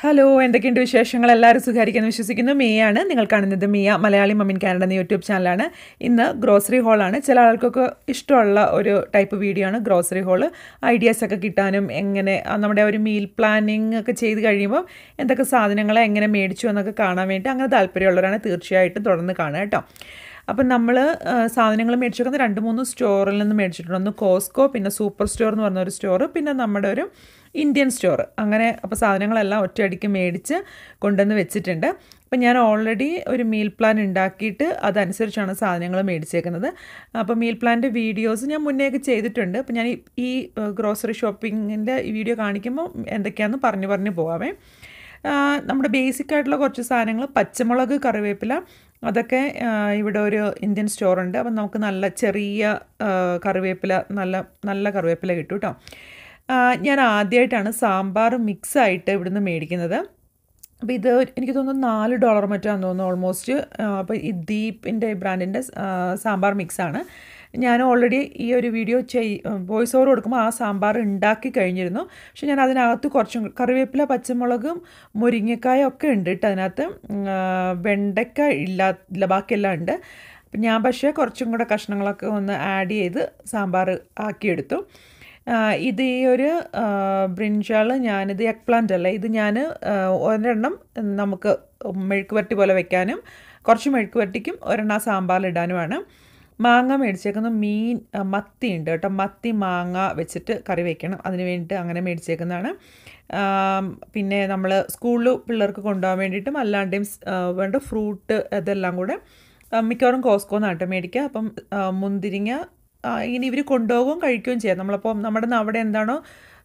hello എന്തൊക്കെയുണ്ട് വിശേഷങ്ങൾ എല്ലാവരും സുഖമായിരിക്കുന്നു വിശ്വസിക്കുന്നു മിയാണ് നിങ്ങൾ കാണുന്നത് മിയ മലയാളി മമ്മിൻ കാനഡ എന്ന യൂട്യൂബ് ചാനലാണ് ഇന്ന് ഗ്രോസറി ഹോളാണ് ചില ആൾക്കൊക്കെ ഇഷ്ടമുള്ള ഒരു ടൈപ്പ് വീഡിയോ ആണ് ഗ്രോസറി ഹോള് ഐഡിയാസ് ഒക്കെ കിട്ടാനും എങ്ങനെ ആ, നമ്മുടെ ഒരു മീൽ പ്ലാനിങ് ഒക്കെ ചെയ്ത് കഴിയുമ്പോൾ എന്തൊക്കെ സാധനങ്ങൾ എങ്ങനെ മേടിച്ചു എന്നൊക്കെ കാണാൻ വേണ്ടി അങ്ങനെ താല്പര്യമുള്ളവരാണ് തീർച്ചയായിട്ടും തുടർന്ന് കാണുക കേട്ടോ അപ്പം നമ്മൾ സാധനങ്ങൾ മേടിച്ചേക്കുന്നത് രണ്ട് മൂന്ന് സ്റ്റോറിൽ നിന്ന് മേടിച്ചിട്ടുണ്ട് ഒന്ന് കോസ്കോ പിന്നെ സൂപ്പർ സ്റ്റോർ എന്ന് പറഞ്ഞ ഒരു സ്റ്റോർ പിന്നെ നമ്മുടെ ഒരു ഇന്ത്യൻ സ്റ്റോർ അങ്ങനെ അപ്പോൾ സാധനങ്ങളെല്ലാം ഒറ്റയടിക്ക് മേടിച്ച് കൊണ്ടുവന്ന് വെച്ചിട്ടുണ്ട് അപ്പം ഞാൻ ഓൾറെഡി ഒരു മീൽ പ്ലാൻ ഉണ്ടാക്കിയിട്ട് അതനുസരിച്ചാണ് സാധനങ്ങൾ മേടിച്ചേക്കുന്നത് അപ്പോൾ മീൽ പ്ലാൻ്റെ വീഡിയോസ് ഞാൻ മുന്നേയൊക്കെ ചെയ്തിട്ടുണ്ട് അപ്പോൾ ഞാൻ ഈ- ഈ ഗ്രോസറി ഷോപ്പിങ്ങിൻ്റെ വീഡിയോ കാണിക്കുമ്പോൾ എന്തൊക്കെയാണെന്ന് പറഞ്ഞു പറഞ്ഞു പോകാമേ ആ, നമ്മുടെ ബേസിക് ആയിട്ടുള്ള കുറച്ച് സാധനങ്ങൾ പച്ചമുളക് കറിവേപ്പില അതൊക്കെ ആ, ഇവിടെ ഒരു ഇന്ത്യൻ സ്റ്റോറുണ്ട് അപ്പം നമുക്ക് നല്ല ചെറിയ ആ, കറിവേപ്പില നല്ല നല്ല കറിവേപ്പില കിട്ടും കേട്ടോ ആ, ഞാൻ ആദ്യമായിട്ടാണ് സാമ്പാർ മിക്സ് ആയിട്ട് ഇവിടുന്ന് മേടിക്കുന്നത് അപ്പോൾ ഇത് ഒരു- എനിക്ക് തോന്നുന്നു നാല് ഡോളർ മറ്റാന്ന് തോന്നുന്നു ഓൾമോസ്റ്റ് അപ്പോൾ ഈ ദീപിൻ്റെ ബ്രാൻഡിൻ്റെ സാമ്പാർ മിക്സാണ് ഞാൻ ഓൾറെഡി ഈ ഒരു വീഡിയോ ചെയ് വോയിസ് ഓവർ കൊടുക്കുമ്പോൾ ആ സാമ്പാർ ഉണ്ടാക്കി കഴിഞ്ഞിരുന്നു പക്ഷെ ഞാൻ അതിനകത്ത് കുറച്ചും കറിവേപ്പില പച്ചമുളകും മുരിങ്ങക്കായ ഒക്കെ ഉണ്ട് കേട്ടോ അതിനകത്ത് ഉം, ആ, വെണ്ടയ്ക്ക ഇല്ല ഇല്ല ബാക്കിയെല്ലാം ഉണ്ട് അപ്പം ഞാൻ പക്ഷേ കുറച്ചും കൂടെ കഷ്ണങ്ങളൊക്കെ ഒന്ന് ആഡ് ചെയ്ത് സാമ്പാർ ആക്കിയെടുത്തു ആ, ഇത് ഈ ഒരു ബ്രിഞ്ചാൾ ഞാനിത് എഗ് പ്ലാന്റ് അല്ല ഇത് ഞാൻ ഒരെണ്ണം നമുക്ക് മെഴുക്ക് വരട്ടി പോലെ വെക്കാനും കുറച്ച് മെഴുക്ക് വരട്ടിക്കും ഒരെണ്ണം ആ സാമ്പാറിലിടാനുമാണ് മാങ്ങ മേടിച്ചേക്കുന്ന മീൻ ആ, മത്തി ഉണ്ട് കേട്ടോ മത്തി മാങ്ങ വെച്ചിട്ട് കറി വെക്കണം അതിന് വേണ്ടിയിട്ട് അങ്ങനെ മേടിച്ചേക്കുന്നതാണ് ആം, പിന്നെ നമ്മൾ സ്കൂളിൽ പിള്ളേർക്ക് കൊണ്ടുപോകാൻ വേണ്ടിയിട്ടും അല്ലാണ്ടെയും സ്- ആ, വേണ്ട ഫ്രൂട്ട് ഇതെല്ലാം കൂടെ ആ, മിക്കവാറും കോസ്കോ നാട്ടോ മേടിക്കുക അപ്പം ആ, മുന്തിരിങ്ങ ആ, ഇങ്ങനെ ഇവർ കൊണ്ടുപോകുകയും കഴിക്കുകയും ചെയ്യാം നമ്മളപ്പോൾ നമ്മുടെ ന- അവിടെ എന്താണോ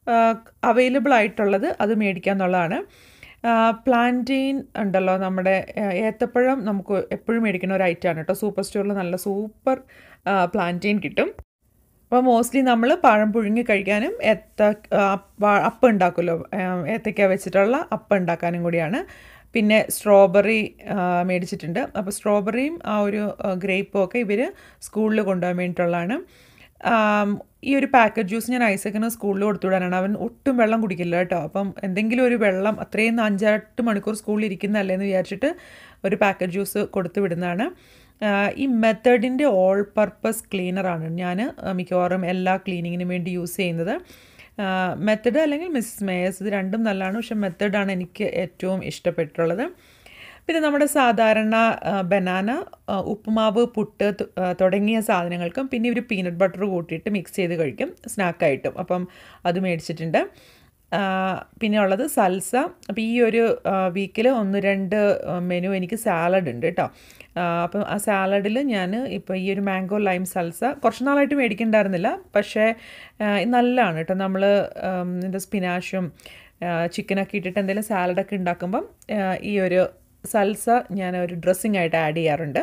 അവൈലബിൾ ആയിട്ടുള്ളത് അത് മേടിക്കുക എന്നുള്ളതാണ് പ്ലാന്റെയിൻ ഉണ്ടല്ലോ നമ്മുടെ ആ, ഏത്തപ്പഴം നമുക്ക് എപ്പോഴും മേടിക്കുന്ന ഒരു ഐറ്റമാണ് കേട്ടോ സൂപ്പർ സ്റ്റോറിൽ നല്ല സൂപ്പർ പ്ലാന്റെയിൻ കിട്ടും അപ്പോൾ മോസ്റ്റ്ലി നമ്മൾ പഴം പുഴുങ്ങി കഴിക്കാനും ഏത്ത ആ, വ- അപ്പം ഉണ്ടാക്കുമല്ലോ ആ, ഏത്തയ്ക്ക വെച്ചിട്ടുള്ള അപ്പം ഉണ്ടാക്കാനും കൂടിയാണ് പിന്നെ സ്ട്രോബെറി മേടിച്ചിട്ടുണ്ട് അപ്പോൾ സ്ട്രോബെറിയും ആ ഒരു ഗ്രേപ്പും ഒക്കെ ഇവർ സ്കൂളിൽ കൊണ്ടുപോകാൻ വേണ്ടിയിട്ടുള്ളതാണ് ആം, ഈ ഒരു പാക്കറ്റ് ജ്യൂസ് ഞാൻ ഐസക്കിന് സ്കൂളിൽ കൊടുത്തുവിടാനാണ് അവൻ ഒട്ടും വെള്ളം കുടിക്കില്ല കേട്ടോ അപ്പം എന്തെങ്കിലും ഒരു വെള്ളം അത്രയും അഞ്ചെട്ട് മണിക്കൂർ സ്കൂളിൽ ഇരിക്കുന്നതല്ലേ എന്ന് വിചാരിച്ചിട്ട് ഒരു പാക്കറ്റ് ജ്യൂസ് കൊടുത്തു വിടുന്നതാണ് ആ, ഈ മെത്തേഡിൻ്റെ ഓൾ പർപ്പസ് ക്ലീനറാണ് ഞാൻ മിക്കവാറും എല്ലാ ക്ലീനിങ്ങിനും വേണ്ടി യൂസ് ചെയ്യുന്നത് മെത്തഡ് അല്ലെങ്കിൽ മിസ്സ് മേയേഴ്സ് ഇത് രണ്ടും നല്ലതാണ് പക്ഷെ മെത്തഡാണ് എനിക്ക് ഏറ്റവും ഇഷ്ടപ്പെട്ടിട്ടുള്ളത് പിന്നെ നമ്മുടെ സാധാരണ ബനാന ഉപ്പുമാവ് പുട്ട് തു- ആ, തുടങ്ങിയ സാധനങ്ങൾക്കും പിന്നെ ഇവർ പീനട്ട് ബട്ടർ കൂട്ടിയിട്ട് മിക്സ് ചെയ്ത് കഴിക്കും സ്നാക്കായിട്ടും അപ്പം അത് മേടിച്ചിട്ടുണ്ട് ആ, പിന്നെ ഉള്ളത് സൽസ അപ്പോൾ ഈ ഒരു വീക്കിൽ ഒന്ന് രണ്ട് മെനു എനിക്ക് സാലഡ് ഉണ്ട് കേട്ടോ ആ, അപ്പം ആ സാലഡിൽ ഞാൻ ഇപ്പോൾ ഈ ഒരു മാംഗോ ലൈം സൽസ കുറച്ച് നാളായിട്ട് മേടിക്കണ്ടായിരുന്നില്ല പക്ഷേ ആ, ഇത് നല്ലതാണ് കേട്ടോ നമ്മൾ എന്താ സ്പിനാഷും ചിക്കനൊക്കെ ഇട്ടിട്ട് എന്തെങ്കിലും സാലഡൊക്കെ ഉണ്ടാക്കുമ്പം ആ, ഈ ഒരു സൽസ ഞാൻ ഒരു ഡ്രസ്സിങ് ആയിട്ട് ആഡ് ചെയ്യാറുണ്ട്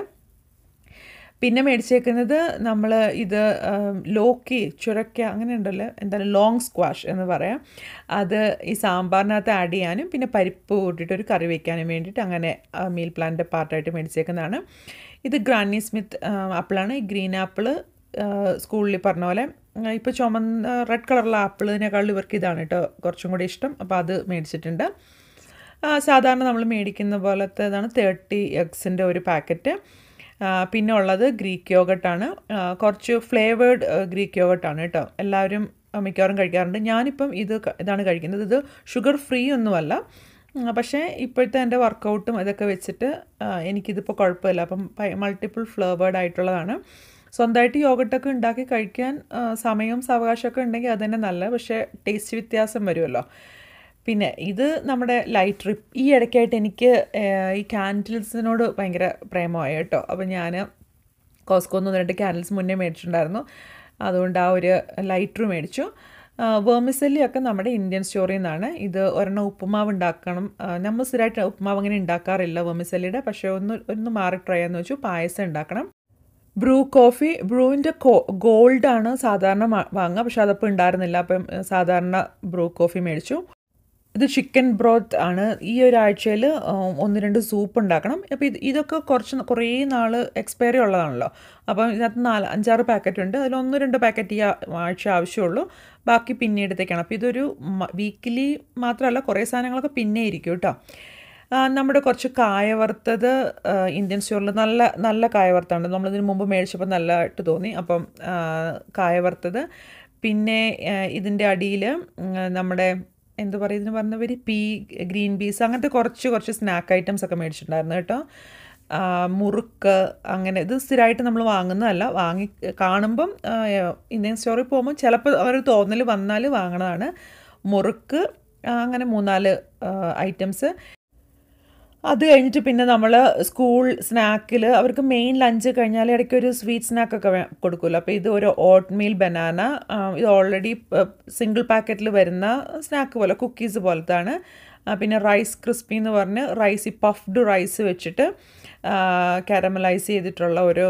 പിന്നെ മേടിച്ചേക്കുന്നത് നമ്മൾ ഇത് ആം, ലോക്കി ചുരക്ക അങ്ങനെ ഉണ്ടല്ലോ എന്താണ് ലോങ് സ്ക്വാഷ് എന്ന് പറയാം അത് ഈ സാമ്പാറിനകത്ത് ആഡ് ചെയ്യാനും പിന്നെ പരിപ്പ് കൂട്ടിയിട്ട് ഒരു കറി വയ്ക്കാനും വേണ്ടിയിട്ട് അങ്ങനെ മീൽ പ്ലാൻ്റെ പാർട്ടായിട്ട് മേടിച്ചേക്കുന്നതാണ് ഇത് ഗ്രാനി സ്മിത്ത് ആപ്പിളാണ് ഈ ഗ്രീൻ ആപ്പിൾ സ്കൂളിൽ പറഞ്ഞ പോലെ ഇപ്പോൾ ചുമന്ന റെഡ് കളറുള്ള ആപ്പിളിനേക്കാളും ഇവർക്ക് ഇതാണ് കേട്ടോ കുറച്ചും കൂടി ഇഷ്ടം അപ്പോൾ അത് മേടിച്ചിട്ടുണ്ട് ആ, സാധാരണ നമ്മൾ മേടിക്കുന്ന പോലത്തേതാണ് തേർട്ടി എഗ്സിൻ്റെ ഒരു പാക്കറ്റ് ആ, പിന്നെ ഉള്ളത് ഗ്രീക്ക് യോഗട്ടാണ് കുറച്ച് ഫ്ലേവേഡ് ഗ്രീക്ക് യോഗട്ടാണ് കേട്ടോ എല്ലാവരും ആ, മിക്കവാറും കഴിക്കാറുണ്ട് ഞാനിപ്പം ഇത് ക- ഇതാണ് കഴിക്കുന്നത് ഇത് ഷുഗർ ഫ്രീ ഒന്നുമല്ല ആ, പക്ഷേ ഇപ്പോഴത്തെ എൻ്റെ വർക്കൗട്ടും ഇതൊക്കെ വെച്ചിട്ട് ആ, എനിക്കിതിപ്പോൾ കുഴപ്പമില്ല അപ്പം മൾട്ടിപ്പിൾ ഫ്ലേവേഡ് ആയിട്ടുള്ളതാണ് സ്വന്തമായിട്ട് യോഗട്ടൊക്കെ ഉണ്ടാക്കി കഴിക്കാൻ ആ, സമയവും സാവകാശമൊക്കെ ഉണ്ടെങ്കിൽ അത് തന്നെ നല്ലത് പക്ഷേ ടേസ്റ്റ് വ്യത്യാസം വരുമല്ലോ പിന്നെ ഇത് നമ്മുടെ ലൈറ്റ് ട്രിപ്പ് ഈ ഇടയ്ക്കായിട്ട് എനിക്ക് ഏഹ്, ഈ കാൻഡിൽസിനോട് ഭയങ്കര പ്രേമമായി കേട്ടോ അപ്പോൾ ഞാൻ കോസ്കോന്ന് രണ്ട് ക്യാൻഡിൽസ് മുന്നേ മേടിച്ചിട്ടുണ്ടായിരുന്നു അതുകൊണ്ട് ആ ഒരു ലൈറ്റർ മേടിച്ചു വേമിസല്ലി ഒക്കെ നമ്മുടെ ഇന്ത്യൻ സ്റ്റോറിൽ നിന്നാണ് ഇത് ഒരെണ്ണം ഉപ്പുമാവ് ഉണ്ടാക്കണം ആ, നമ്മൾ സ്ഥിരമായിട്ട് ഉപ്പുമാവ് അങ്ങനെ ഉണ്ടാക്കാറില്ല വേമിസല്ലിയുടെ പക്ഷേ ഒന്ന് ഒന്ന് മാറി ട്രൈ ചെയ്യാന്ന് വെച്ചു പായസം ഉണ്ടാക്കണം ബ്രൂ കോഫി ബ്രൂവിൻ്റെ ഗോൾഡാണ് സാധാരണ മാ- വാങ്ങുക പക്ഷെ അതപ്പോൾ ഉണ്ടായിരുന്നില്ല അപ്പം ഏഹ്, സാധാരണ ബ്രൂ കോഫി മേടിച്ചു ഇത് ചിക്കൻ ബ്രോത്ത് ആണ് ഈ ഒരാഴ്ചയിൽ ഒന്ന് രണ്ട് സൂപ്പ് ഉണ്ടാക്കണം അപ്പോൾ ഇത് ഇതൊക്കെ കുറച്ച് കുറേ നാൾ എക്സ്പയറി ഉള്ളതാണല്ലോ അപ്പം ഇതിനകത്ത് നാല് അഞ്ചാറ് പാക്കറ്റ് ഉണ്ട് അതിൽ ഒന്ന് രണ്ട് പാക്കറ്റ് ഈ ആഴ്ച ആവശ്യമുള്ളൂ ബാക്കി പിന്നീടത്തേക്കാണ് അപ്പോൾ ഇതൊരു വീക്കിലി മാത്രമല്ല കുറേ സാധനങ്ങളൊക്കെ പിന്നെ ഇരിക്കും കേട്ടോ നമ്മുടെ കുറച്ച് കായ വറുത്തത് ഇന്ത്യൻ സ്റ്റോറിൽ നല്ല നല്ല കായ വറുത്താണ് നമ്മളിതിന് മുമ്പ് മേടിച്ചപ്പോൾ നല്ലതായിട്ട് തോന്നി അപ്പം കായ വറുത്തത് പിന്നെ ഇതിൻ്റെ അടിയിൽ നമ്മുടെ എന്ത് പറയുക ഇതിന് പറഞ്ഞവർ പീ ഗ്രീൻ പീസ് അങ്ങനത്തെ കുറച്ച് കുറച്ച് സ്നാക്ക് ഐറ്റംസ് ഒക്കെ മേടിച്ചിട്ടുണ്ടായിരുന്നു കേട്ടോ മുറുക്ക് അങ്ങനെ ഇത് സ്ഥിരമായിട്ട് നമ്മൾ വാങ്ങുന്നതല്ല വാങ്ങി കാണുമ്പം ഇന്ത്യൻ സ്റ്റോറിൽ പോകുമ്പോൾ ചിലപ്പോൾ അവർ തോന്നൽ വന്നാൽ വാങ്ങണതാണ് മുറുക്ക് അങ്ങനെ മൂന്നാല് ഐറ്റംസ് അത് കഴിഞ്ഞിട്ട് പിന്നെ നമ്മൾ സ്കൂൾ സ്നാക്കിൽ അവർക്ക് മെയിൻ ലഞ്ച് കഴിഞ്ഞാൽ ഇടയ്ക്ക് ഒരു സ്വീറ്റ് സ്നാക്കൊക്കെ കൊടുക്കുമല്ലോ അപ്പോൾ ഇത് ഒരു ഓട്ട് മീൽ ബനാന ഇത് ഓൾറെഡി സിംഗിൾ പാക്കറ്റിൽ വരുന്ന സ്നാക്ക് പോലെ കുക്കീസ് പോലത്താണ് പിന്നെ റൈസ് ക്രിസ്പി എന്ന് പറഞ്ഞ് റൈസ് ഈ പഫ്ഡ് റൈസ് വെച്ചിട്ട് കാരമലൈസ് ചെയ്തിട്ടുള്ള ഒരു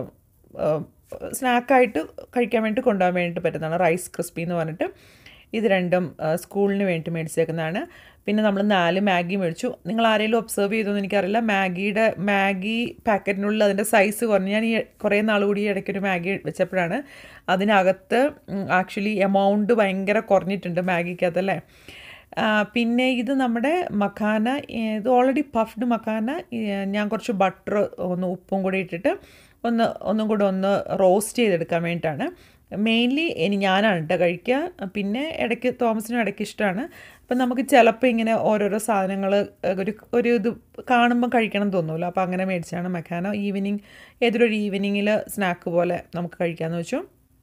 സ്നാക്കായിട്ട് കഴിക്കാൻ വേണ്ടി കൊണ്ടുപോകാൻ വേണ്ടിയിട്ട് പറ്റുന്നതാണ് റൈസ് ക്രിസ്പി എന്ന് പറഞ്ഞിട്ട് ഇത് രണ്ടും സ്കൂളിന് വേണ്ടി മേടിച്ചേക്കുന്നതാണ് പിന്നെ നമ്മൾ നാല് മാഗി മേടിച്ചു നിങ്ങൾ ആരെങ്കിലും ഒബ്സർവ് ചെയ്തോന്ന് എനിക്കറിയില്ല മാഗിയുടെ മാഗി പാക്കറ്റിനുള്ളിൽ അതിൻ്റെ സൈസ് കുറഞ്ഞു ഞാൻ ഈ കുറേ നാൾ കൂടി ഇടയ്ക്കൊരു മാഗി വെച്ചപ്പോഴാണ് അതിനകത്ത് ആക്ച്വലി എമൗണ്ട് ഭയങ്കര കുറഞ്ഞിട്ടുണ്ട് മാഗിക്കകത്തല്ലേ പിന്നെ ഇത് നമ്മുടെ മഖാന ഇത് ഓൾറെഡി പഫ്ഡ് മഖാന ഞാൻ കുറച്ച് ബട്ടർ ഒന്ന് ഉപ്പും കൂടി ഇട്ടിട്ട് ഒന്ന് ഒന്നും കൂടെ ഒന്ന് റോസ്റ്റ് ചെയ്തെടുക്കാൻ വേണ്ടിയിട്ടാണ് മെയിൻലി ഇനി ഞാനാണ് കേട്ടോ കഴിക്കുക പിന്നെ ഇടയ്ക്ക് തോമസിനും ഇടയ്ക്ക് ഇഷ്ടമാണ് അപ്പം നമുക്ക് ചിലപ്പോൾ ഇങ്ങനെ ഓരോരോ സാധനങ്ങൾ ഒരു ഒരു ഇത് കാണുമ്പോൾ കഴിക്കണം തോന്നുമല്ലോ അപ്പോൾ അങ്ങനെ മേടിച്ചാണ് മഖാന ഈവനിങ് ഏതൊരു ഈവനിങ്ങിൽ സ്നാക്ക് പോലെ നമുക്ക് കഴിക്കാമെന്ന് വെച്ചു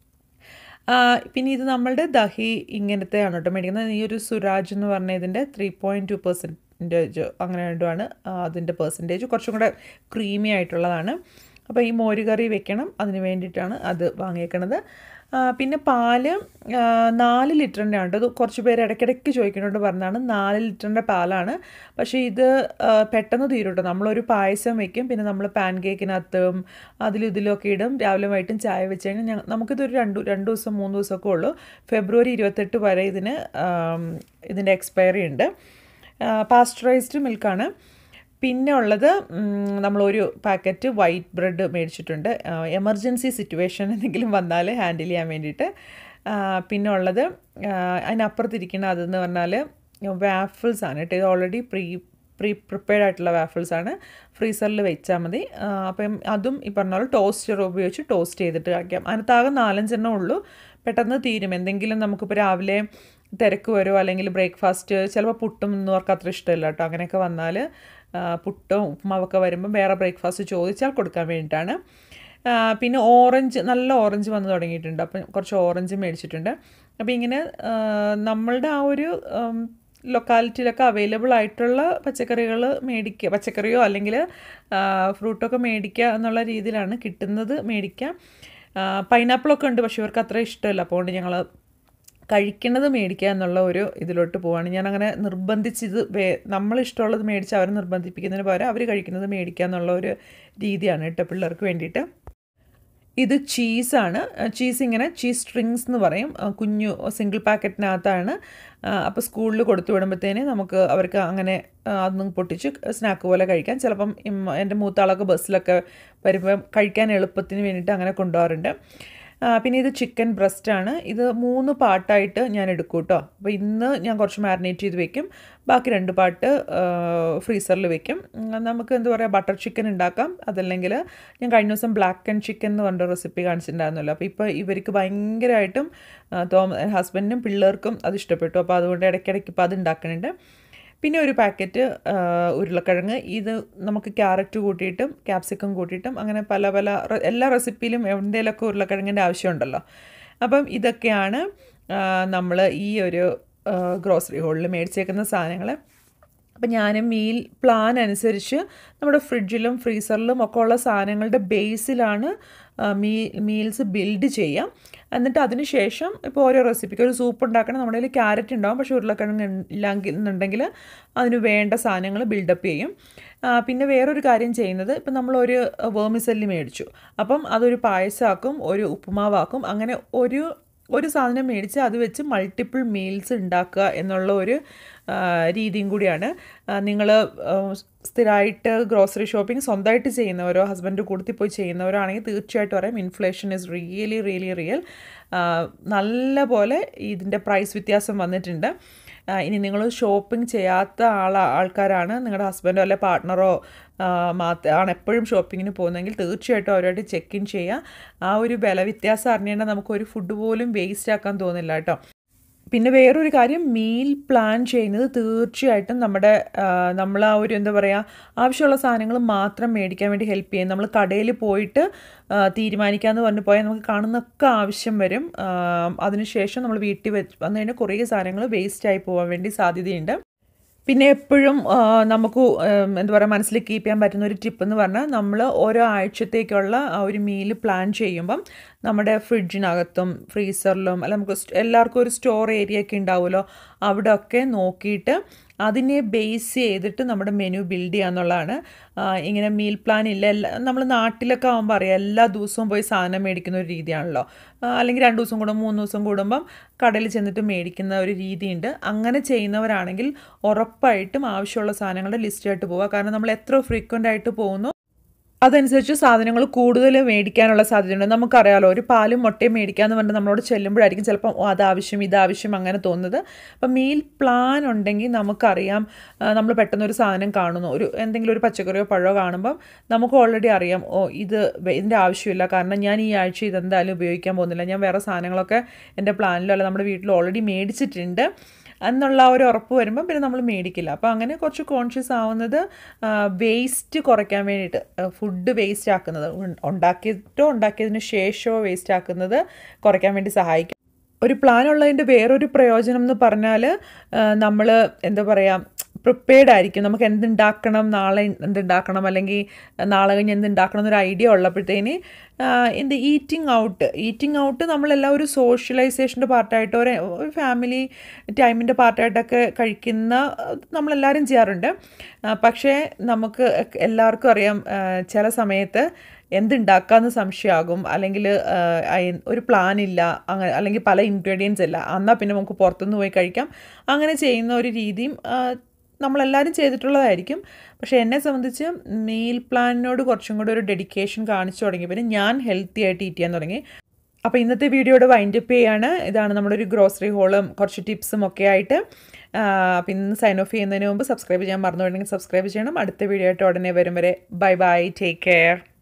പിന്നെ ഇത് നമ്മളുടെ ദഹി ഇങ്ങനത്തെയാണ് കേട്ടോ മേടിക്കുന്നത് ഈ ഒരു സുരാജ് എന്ന് പറഞ്ഞ ഇതിൻ്റെ ത്രീ പോയിൻറ്റ് ടു പെർസെൻറ്റേജ് അങ്ങനെ രണ്ടുമാണ് അതിൻ്റെ പെർസെൻറ്റേജ് കുറച്ചും കൂടെ ക്രീമി ആയിട്ടുള്ളതാണ് അപ്പോൾ ഈ മോര് കറി വെക്കണം അതിന് വേണ്ടിയിട്ടാണ് അത് വാങ്ങിയേക്കണത് പിന്നെ പാല് നാല് ലിറ്ററിൻ്റെ ഉണ്ട് അത് കുറച്ച് പേര് ഇടയ്ക്കിടയ്ക്ക് ചോദിക്കുന്നുണ്ട് പറഞ്ഞാണ് നാല് ലിറ്ററിൻ്റെ പാലാണ് പക്ഷേ ഇത് പെട്ടെന്ന് തീരും കേട്ടോ നമ്മളൊരു പായസം വെക്കും പിന്നെ നമ്മൾ പാൻ കേക്കിനകത്തും അതിലും ഇതിലൊക്കെ ഇടും രാവിലെ വൈകിട്ടും ചായ വെച്ച് കഴിഞ്ഞാൽ ഞങ്ങൾ നമുക്കിതൊരു രണ്ട് രണ്ട് ദിവസം മൂന്ന് ദിവസമൊക്കെ ഉള്ളൂ ഫെബ്രുവരി ഇരുപത്തെട്ട് വരെ ഇതിന് ഇതിൻ്റെ എക്സ്പയറി ഉണ്ട് പാസ്ചറൈസ്ഡ് മിൽക്കാണ് പിന്നെ ഉള്ളത് നമ്മളൊരു പാക്കറ്റ് വൈറ്റ് ബ്രെഡ് മേടിച്ചിട്ടുണ്ട് എമർജൻസി സിറ്റുവേഷൻ എന്തെങ്കിലും വന്നാൽ ഹാൻഡിൽ ചെയ്യാൻ വേണ്ടിയിട്ട് പിന്നെ ഉള്ളത് അതിനപ്പുറത്തിരിക്കുന്ന അതെന്ന് പറഞ്ഞാൽ വാഫിൾസ് ആണ് കേട്ടോ ഇത് ഓൾറെഡി പ്രീ പ്രീ പ്രിപ്പയർഡ് ആയിട്ടുള്ള വാഫിൾസ് ആണ് ഫ്രീസറിൽ വെച്ചാൽ മതി അപ്പം അതും ഈ പറഞ്ഞ പോലെ ടോസ്റ്റർ ഉപയോഗിച്ച് ടോസ്റ്റ് ചെയ്തിട്ട് കഴിക്കാം അതിനകത്താകെ നാലഞ്ചെണ്ണം ഉള്ളൂ പെട്ടെന്ന് തീരും എന്തെങ്കിലും നമുക്കിപ്പോൾ രാവിലെ തിരക്ക് വരുമോ അല്ലെങ്കിൽ ബ്രേക്ക്ഫാസ്റ്റ് ചിലപ്പോൾ പുട്ടും എന്നവർക്ക് അത്ര ഇഷ്ടമില്ല കേട്ടോ അങ്ങനെയൊക്കെ വന്നാൽ പുട്ടും ഉപ്പുമാവൊക്കെ വരുമ്പോൾ വേറെ ബ്രേക്ക്ഫാസ്റ്റ് ചോദിച്ചാൽ കൊടുക്കാൻ വേണ്ടിയിട്ടാണ് പിന്നെ ഓറഞ്ച് നല്ല ഓറഞ്ച് വന്ന് തുടങ്ങിയിട്ടുണ്ട് അപ്പം കുറച്ച് ഓറഞ്ച് മേടിച്ചിട്ടുണ്ട് അപ്പോൾ ഇങ്ങനെ നമ്മളുടെ ആ ഒരു ലൊക്കാലിറ്റിയിലൊക്കെ അവൈലബിൾ ആയിട്ടുള്ള പച്ചക്കറികൾ മേടിക്കുക പച്ചക്കറിയോ അല്ലെങ്കിൽ ഫ്രൂട്ടൊക്കെ മേടിക്കുക എന്നുള്ള രീതിയിലാണ് കിട്ടുന്നത് മേടിക്കുക പൈനാപ്പിളൊക്കെ ഉണ്ട് പക്ഷേ ഇവർക്ക് അത്ര ഇഷ്ടമല്ല അപ്പോൾ അതുകൊണ്ട് ഞങ്ങൾ കഴിക്കുന്നത് മേടിക്കുക എന്നുള്ള ഒരു ഇതിലോട്ട് പോവാണ് ഞാൻ അങ്ങനെ നിർബന്ധിച്ച് ഇത് വേ നമ്മളിഷ്ടമുള്ളത് മേടിച്ച് അവരെ നിർബന്ധിപ്പിക്കുന്നതിന് പകരം അവർ കഴിക്കുന്നത് മേടിക്കുക എന്നുള്ള ഒരു രീതിയാണ് കേട്ടോ പിള്ളേർക്ക് വേണ്ടിയിട്ട് ഇത് ചീസാണ് ചീസ് ഇങ്ങനെ ചീസ് സ്ട്രിങ്സ് എന്ന് പറയും കുഞ്ഞു സിംഗിൾ പാക്കറ്റിനകത്താണ് അപ്പോൾ സ്കൂളിൽ കൊടുത്തു വിടുമ്പോഴത്തേന് നമുക്ക് അവർക്ക് അങ്ങനെ അതൊന്നും പൊട്ടിച്ച് സ്നാക്ക് പോലെ കഴിക്കാം ചിലപ്പം എൻ്റെ മൂത്താളൊക്കെ ബസ്സിലൊക്കെ വരുമ്പോൾ കഴിക്കാൻ എളുപ്പത്തിന് വേണ്ടിയിട്ട് അങ്ങനെ കൊണ്ടുപോകാറുണ്ട് പിന്നെ ഇത് ചിക്കൻ ബ്രസ്റ്റാണ് ഇത് മൂന്ന് പാട്ടായിട്ട് ഞാൻ എടുക്കും കേട്ടോ അപ്പോൾ ഇന്ന് ഞാൻ കുറച്ച് മാരിനേറ്റ് ചെയ്ത് വെക്കും ബാക്കി രണ്ട് പാട്ട് ഫ്രീസറിൽ വെക്കും നമുക്ക് എന്താ പറയുക ബട്ടർ ചിക്കൻ ഉണ്ടാക്കാം അതല്ലെങ്കിൽ ഞാൻ കഴിഞ്ഞ ദിവസം ബ്ലാക്ക് ആൻഡ് ചിക്കൻ എന്ന് പറഞ്ഞ റെസിപ്പി കാണിച്ചിട്ടുണ്ടായിരുന്നല്ലോ അപ്പോൾ ഇപ്പോൾ ഇവർക്ക് ഭയങ്കരമായിട്ടും തോമ ഹസ്ബൻഡിനും പിള്ളേർക്കും അത് ഇഷ്ടപ്പെട്ടു അപ്പോൾ അതുകൊണ്ട് ഇടയ്ക്കിടയ്ക്ക് ഇപ്പോൾ അത് ഉണ്ടാക്കുന്നുണ്ട് പിന്നെ ഒരു പാക്കറ്റ് ഉരുളക്കിഴങ്ങ് ഇത് നമുക്ക് ക്യാരറ്റ് കൂട്ടിയിട്ടും ക്യാപ്സിക്കം കൂട്ടിയിട്ടും അങ്ങനെ പല പല എല്ലാ റെസിപ്പിയിലും എന്തെങ്കിലുമൊക്കെ ഉരുളക്കിഴങ്ങിൻ്റെ ആവശ്യമുണ്ടല്ലോ അപ്പം ഇതൊക്കെയാണ് നമ്മൾ ഈ ഒരു ഗ്രോസറി ഹോളിൽ മേടിച്ചേക്കുന്ന സാധനങ്ങൾ അപ്പം ഞാൻ മീൽ പ്ലാൻ അനുസരിച്ച് നമ്മുടെ ഫ്രിഡ്ജിലും ഫ്രീസറിലും ഒക്കെ ഉള്ള സാധനങ്ങളുടെ ബേസിലാണ് മീ മീൽസ് ബിൽഡ് ചെയ്യാം എന്നിട്ട് അതിന് ശേഷം ഇപ്പോൾ ഓരോ റെസിപ്പിക്ക് ഒരു സൂപ്പ് ഉണ്ടാക്കണം നമ്മുടെ കയ്യിൽ ക്യാരറ്റ് ഉണ്ടാവും പക്ഷേ ഉരുളക്കിഴങ്ങ് ഇല്ലെങ്കിൽ എന്നുണ്ടെങ്കിൽ അതിന് വേണ്ട സാധനങ്ങൾ ബിൽഡപ്പ് ചെയ്യും പിന്നെ വേറൊരു കാര്യം ചെയ്യുന്നത് ഇപ്പം നമ്മളൊരു വേമിസെല്ലി മേടിച്ചു അപ്പം അതൊരു പായസമാക്കും ഒരു ഉപ്പുമാവാക്കും അങ്ങനെ ഒരു ഒരു സാധനം മേടിച്ച് അത് വെച്ച് മൾട്ടിപ്പിൾ മീൽസ് ഉണ്ടാക്കുക എന്നുള്ള ഒരു ആ, രീതിയും കൂടിയാണ് നിങ്ങൾ സ്ഥിരമായിട്ട് ഗ്രോസറി ഷോപ്പിംഗ് സ്വന്തമായിട്ട് ചെയ്യുന്നവരോ ഹസ്ബൻഡ് കൂടത്തിൽ പോയി ചെയ്യുന്നവരോ ആണെങ്കിൽ തീർച്ചയായിട്ടും അറിയാം inflation is really really real നല്ല പോലെ ഇതിൻ്റെ പ്രൈസ് വ്യത്യാസം വന്നിട്ടുണ്ട് ആ, ഇനി നിങ്ങൾ ഷോപ്പിംഗ് ചെയ്യാത്ത ആൾ ആൾക്കാരാണ് നിങ്ങളുടെ ഹസ്ബൻഡോ അല്ലെ പാർട്ട്ണറോ മാത്ര ആണ് എപ്പോഴും ഷോപ്പിങ്ങിന് പോകുന്നതെങ്കിൽ തീർച്ചയായിട്ടും അവരുമായിട്ട് ചെക്ക് ഇൻ ചെയ്യുക ആ ഒരു വില വ്യത്യാസം അറിഞ്ഞാൽ നമുക്ക് ഒരു ഫുഡ് പോലും വേസ്റ്റ് ആക്കാൻ തോന്നില്ല കേട്ടോ പിന്നെ വേറൊരു കാര്യം മീൽ പ്ലാൻ ചെയ്യുന്നത് തീർച്ചയായിട്ടും നമ്മുടെ നമ്മൾ ആ ഒരു എന്താ പറയുക ആവശ്യമുള്ള സാധനങ്ങൾ മാത്രം മേടിക്കാൻ വേണ്ടി ഹെൽപ്പ് ചെയ്യും നമ്മൾ കടയിൽ പോയിട്ട് ആ, തീരുമാനിക്കാമെന്ന് പറഞ്ഞു പോയാൽ നമുക്ക് കാണുന്നൊക്കെ ആവശ്യം വരും ആ, അതിനുശേഷം നമ്മൾ വീട്ടിൽ വെച്ച് വന്നു കഴിഞ്ഞാൽ കുറേ സാധനങ്ങൾ വേസ്റ്റായി പോകാൻ വേണ്ടി സാധ്യതയുണ്ട് പിന്നെ എപ്പോഴും ആ, നമുക്ക് ഉം, എന്താ പറയുക മനസ്സിൽ കീപ്പ് ചെയ്യാൻ പറ്റുന്ന ഒരു ടിപ്പ് എന്ന് പറഞ്ഞാൽ നമ്മൾ ഓരോ ആഴ്ചത്തേക്കുള്ള ആ ഒരു മീൽ പ്ലാൻ ചെയ്യുമ്പം നമ്മുടെ ഫ്രിഡ്ജിനകത്തും ഫ്രീസറിലും അല്ല നമുക്ക് സ്റ്റ്- എല്ലാവർക്കും ഒരു സ്റ്റോർ ഏരിയ ഒക്കെ ഉണ്ടാവുമല്ലോ അവിടെ ഒക്കെ നോക്കിയിട്ട് അതിനെ ബേസ് ചെയ്തിട്ട് നമ്മുടെ മെനു ബിൽഡ് ചെയ്യുക എന്നുള്ളതാണ് ആ, ഇങ്ങനെ മീൽ പ്ലാൻ ഇല്ല എല്ലാ നമ്മൾ നാട്ടിലൊക്കെ ആകുമ്പോൾ അറിയാം എല്ലാ ദിവസവും പോയി സാധനം മേടിക്കുന്ന ഒരു രീതിയാണല്ലോ ആ, അല്ലെങ്കിൽ രണ്ട് ദിവസം കൂടുമ്പോൾ മൂന്ന് ദിവസം കൂടുമ്പം കടയിൽ ചെന്നിട്ട് മേടിക്കുന്ന ഒരു രീതിയുണ്ട് അങ്ങനെ ചെയ്യുന്നവരാണെങ്കിൽ ഉറപ്പായിട്ടും ആവശ്യമുള്ള സാധനങ്ങളുടെ ലിസ്റ്റായിട്ട് പോവുക കാരണം നമ്മൾ എത്ര ഫ്രീക്വൻ്റ് ആയിട്ട് പോകുന്നു അതനുസരിച്ച് സാധനങ്ങൾ കൂടുതൽ മേടിക്കാനുള്ള സാധ്യതയുണ്ട് നമുക്കറിയാലോ ഒരു പാലും മുട്ടയും മേടിക്കാന്ന് പറഞ്ഞിട്ട് നമ്മളോട് ചെല്ലുമ്പോഴായിരിക്കും ചിലപ്പം "ഓ, അതാവശ്യം ഇതാവശ്യം അങ്ങനെ തോന്നുന്നത് അപ്പം മീൽ പ്ലാൻ ഉണ്ടെങ്കിൽ നമുക്കറിയാം നമ്മൾ പെട്ടെന്ന് ഒരു സാധനം കാണുന്നു ഒരു എന്തെങ്കിലും ഒരു പച്ചക്കറിയോ പഴമോ കാണുമ്പം നമുക്ക് ഓൾറെഡി അറിയാം ഓ ഇത് വെ- ഇതിൻ്റെ ആവശ്യമില്ല കാരണം ഞാൻ ഈ ആഴ്ച ഇതെന്തായാലും ഉപയോഗിക്കാൻ പോകുന്നില്ല ഞാൻ വേറെ സാധനങ്ങളൊക്കെ എൻ്റെ പ്ലാനിലോ അല്ല നമ്മുടെ വീട്ടിൽ ഓൾറെഡി മേടിച്ചിട്ടുണ്ട് എന്നുള്ള ആ ഒരു ഉറപ്പ് വരുമ്പം പിന്നെ നമ്മൾ മേടിക്കില്ല അപ്പോൾ അങ്ങനെ കുറച്ച് കോൺഷ്യസ് ആവുന്നത് വേസ്റ്റ് കുറയ്ക്കാൻ വേണ്ടിയിട്ട് ഫുഡ് വേസ്റ്റ് ആക്കുന്നത് ഉൺ- ഉണ്ടാക്കിയിട്ടോ ഉണ്ടാക്കിയതിന് ശേഷമോ വേസ്റ്റ് ആക്കുന്നത് കുറയ്ക്കാൻ വേണ്ടി സഹായിക്കും ഒരു പ്ലാൻ ഉള്ളതിൻ്റെ വേറൊരു പ്രയോജനം എന്ന് പറഞ്ഞാൽ നമ്മൾ എന്താ പറയുക പ്രിപ്പയർഡ് ആയിരിക്കും നമുക്ക് എന്തുണ്ടാക്കണം നാളെ എന്തുണ്ടാക്കണം അല്ലെങ്കിൽ നാളെ കഴിഞ്ഞ് എന്തുണ്ടാക്കണം എന്നൊരു ഐഡിയ ഉള്ളപ്പോഴത്തേന് എന്ത് ഈറ്റിംഗ് ഔട്ട് ഈറ്റിംഗ് ഔട്ട് നമ്മളെല്ലാം ഒരു സോഷ്യലൈസേഷൻ്റെ പാർട്ടായിട്ട് ഒരു ഒരു ഫാമിലി ടൈമിൻ്റെ പാർട്ടായിട്ടൊക്കെ കഴിക്കുന്ന ആ, നമ്മളെല്ലാവരും ചെയ്യാറുണ്ട് ആ, പക്ഷേ നമുക്ക് എല്ലാവർക്കും അറിയാം ആ, ചില സമയത്ത് എന്തുണ്ടാക്കാമെന്ന് സംശയമാകും അല്ലെങ്കിൽ ഒരു പ്ലാൻ ഇല്ല അങ്ങനെ അല്ലെങ്കിൽ പല ഇൻഗ്രീഡിയൻസ് ഇല്ല എന്നാൽ പിന്നെ നമുക്ക് പുറത്തുനിന്ന് പോയി കഴിക്കാം അങ്ങനെ ചെയ്യുന്ന ഒരു രീതിയും ആ, നമ്മളെല്ലാവരും ചെയ്തിട്ടുള്ളതായിരിക്കും പക്ഷേ എന്നെ സംബന്ധിച്ച് മീൽ പ്ലാനിനോട് കുറച്ചും കൂടെ ഒരു ഡെഡിക്കേഷൻ കാണിച്ചു തുടങ്ങി പിന്നെ ഞാൻ ഹെൽത്തി ആയിട്ട് ഈറ്റ് ചെയ്യാൻ തുടങ്ങി അപ്പോൾ ഇന്നത്തെ വീഡിയോയുടെ വൈൻഡപ്പ് ചെയ്യാണ് ഇതാണ് നമ്മുടെ ഒരു ഗ്രോസറി ഹോളും കുറച്ച് ടിപ്സും ഒക്കെ ആയിട്ട് ആ, അപ്പോൾ ഇന്ന് സൈൻ ഓഫ് ചെയ്യുന്നതിന് മുമ്പ് സബ്സ്ക്രൈബ് ചെയ്യാൻ മറന്നു പോയിട്ടുണ്ടെങ്കിൽ സബ്സ്ക്രൈബ് ചെയ്യണം അടുത്ത വീഡിയോ ആയിട്ട് ഉടനെ വരും വരെ ബൈ ബൈ ടേക്ക് കെയർ